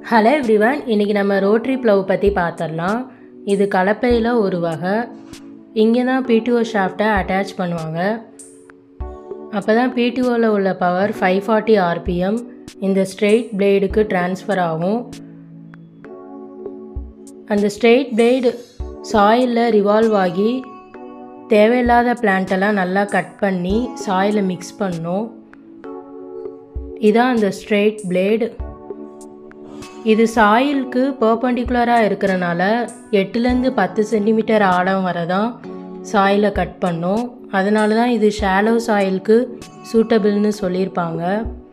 hello everyone இன்றைக்கி நம்ம rotary plough பற்றி பார்த்துடலாம் இது கலப்பையில் ஒரு வகை இங்கே தான் பிடிஓ ஷாஃப்டை அட்டாச் பண்ணுவாங்க அப்போ தான் பிடிஓவில் உள்ள பவர் ஃபைவ் ஃபார்ட்டி ஆர்பிஎம் இந்த ஸ்ட்ரெயிட் பிளேடுக்கு ட்ரான்ஸ்ஃபர் ஆகும் அந்த ஸ்ட்ரெயிட் பிளேடு சாயிலில் ரிவால்வ் ஆகி தேவையில்லாத பிளான்ட்டெல்லாம் நல்லா கட் பண்ணி சாயிலை மிக்ஸ் பண்ணும் இதான் அந்த ஸ்ட்ரெயிட் பிளேடு இது சாயிலுக்கு பர்பண்டிகுலராக இருக்கிறனால எட்டுலேருந்து பத்து சென்டிமீட்டர் ஆழம் வரை தான் சாயிலை கட் பண்ணும் அதனால தான் இது ஷாலோ சாயிலுக்கு சூட்டபிள்னு சொல்லியிருப்பாங்க